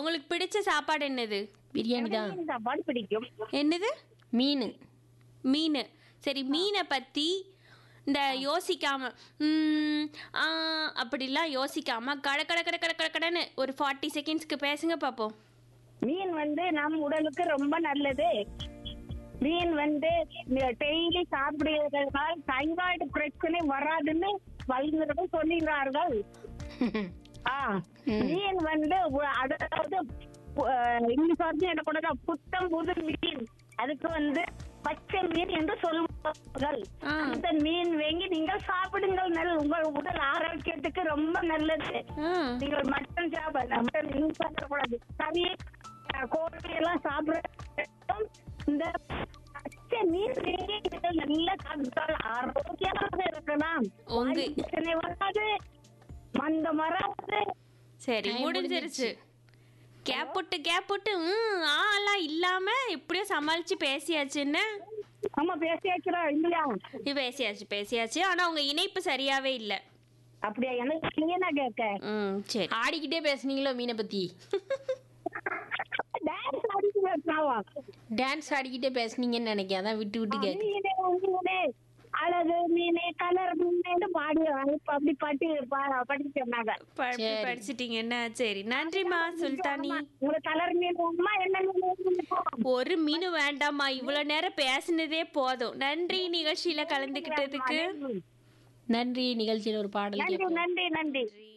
உங்களுக்கு பிடிச்ச சாப்பாடு என்னது பிரியாணி தான் மீன் சாப்பாடு பிடிக்கும் என்னது மீன் மீன் சரி மீனை பற்றி இந்த யோசிக்காம ம், ஆ, அப்படிலாம் யோசிக்காம கட கட கட கட கட கடன்னு ஒரு ஃபார்ட்டி செகண்ட்ஸ்க்கு பேசுங்க பார்ப்போம் மீன் வந்து நம் உடலுக்கு ரொம்ப நல்லது மீன் வந்து டெய்லி சாப்பிடுவதனால் தைராய்டு பிரச்சனை வராதுன்னு வல்லுநர்கள் சொல்லுகிறார்கள் ஆ மீன் வந்து உ- அதாவது அஹ், இன்னைக்கு வந்து என்ன கூட புத்தம் புது மீன் அதுக்கு வந்து பச்சை மீன் என்று சொல்லுவார்கள் ஆ. அந்த மீன் வாங்கி நீங்கள் சாப்பிடுங்கள் நல் உங்கள் உடல் ஆரோக்கியத்துக்கு ரொம்ப நல்லது ஆ நீங்கள் மட்டன் சாப்பிட மட்டன் யூஸ் பண்ணக்கூடாது கறி அஹ், கோழி எல்லாம் சாப்பிட இந்த பச்சை மீன் வாங்கி நீங்கள் நல்லா சாப்பிட்டால் ஆரோக்கியமாக இருக்கலாம் உங்க- வாயு பிரச்சனை வராது மந்தம் வராது சரி Time முடிஞ்சிருச்சு கேப் போட்டு கேப் போட்டு ம் ஆலாம் இல்லாம எப்படியோ சமாளிச்சு பேசியாச்சுன்னு ஆமா பேசியாச்சுடா இல்லையா இது பேசியாச்சு பேசியாச்சு ஆனா உங்க இணைப்பு சரியாவே இல்ல அப்படியா எனக்கு கிளீனா கேட்க ம் சரி ஆடிக்கிட்டே பேசுனீங்களோ மீனை பத்தி டான்ஸ் ஆடிட்டு பேசினாவா டான்ஸ் ஆடிக்கிட்டே பேசுனீங்கன்னு நினைக்கிறேன் அதான் விட்டு விட்டு கேட்க மீனே மீனே அழகு மீனே கலர் மீனே பாடி இப்ப அப்படி பாட்டு பா- படிச்சு சொன்னாங்க ப- சரி. படிச்சிட்டீங்கன்னா சரி நன்றிம்மா சுல்தானி உங்களுக்கு கலர் மீன் வேணுமா என்ன மீன் வேணுமா? ஒரு மீன் வேண்டாம்மா இவ்வளவு நேரம் பேசினதே போதும் நன்றி நிகழ்ச்சியில கலந்துக்கிட்டதுக்கு நன்றி நிகழ்ச்சியில் ஒரு பாடல் நன்றி கேட்போம் நன்றி நன்றி